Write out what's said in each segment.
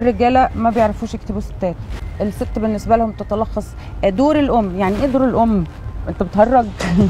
الرجاله ما بيعرفوش يكتبوا ستات الست بالنسبه لهم تتلخص دور الام يعني ايه دور الام انت بتهرج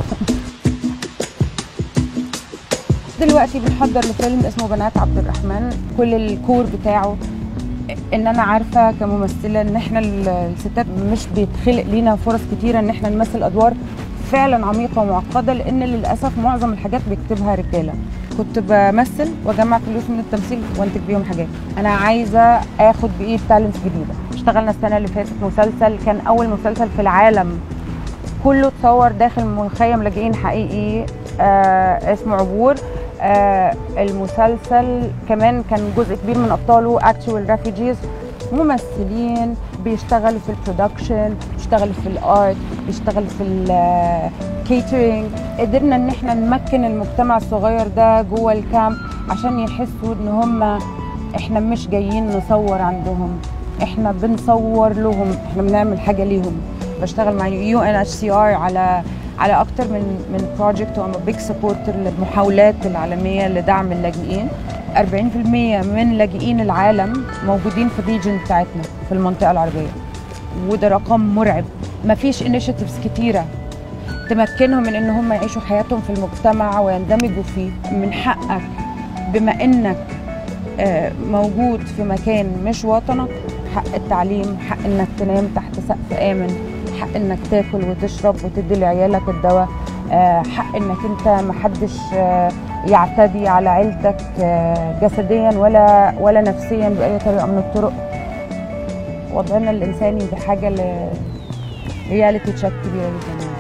دلوقتي بنحضر لفيلم اسمه بنات عبد الرحمن كل الكور بتاعه ان انا عارفه كممثله ان احنا الستات مش بيتخلق لينا فرص كتيره ان احنا نمثل ادوار فعلا عميقه ومعقده لان للاسف معظم الحاجات بيكتبها رجاله كنت بمثل واجمع فلوس من التمثيل وانتج بيهم حاجات انا عايزه اخد بايد تالنتس جديده اشتغلنا السنه اللي فاتت مسلسل كان اول مسلسل في العالم كله اتصور داخل مخيم لاجئين حقيقي آه اسمه عبور آه المسلسل كمان كان جزء كبير من ابطاله اكتوال ريفوجيز ممثلين بيشتغلوا في البرودكشن بيشتغلوا في الارت بيشتغلوا في الكيترينج قدرنا ان احنا نمكن المجتمع الصغير ده جوه الكامب عشان يحسوا ان هم احنا مش جايين نصور عندهم احنا بنصور لهم احنا بنعمل حاجه ليهم بشتغل مع يو ان اتش سي ار على على اكتر من من بروجكت وام بيج سبورتر للمحاولات العالميه لدعم اللاجئين 40% من لاجئين العالم موجودين في الريجن بتاعتنا في المنطقه العربيه وده رقم مرعب مفيش انيشيتيفز كتيره تمكنهم من ان هم يعيشوا حياتهم في المجتمع ويندمجوا فيه من حقك بما انك موجود في مكان مش وطنك حق التعليم حق انك تنام تحت سقف امن حق انك تاكل وتشرب وتدي لعيالك الدواء حق انك انت محدش يعتدي على عيلتك جسديا ولا ولا نفسيا باي طريقه من الطرق وضعنا الانساني بحاجه لرياليتي تشيك كبيره جدا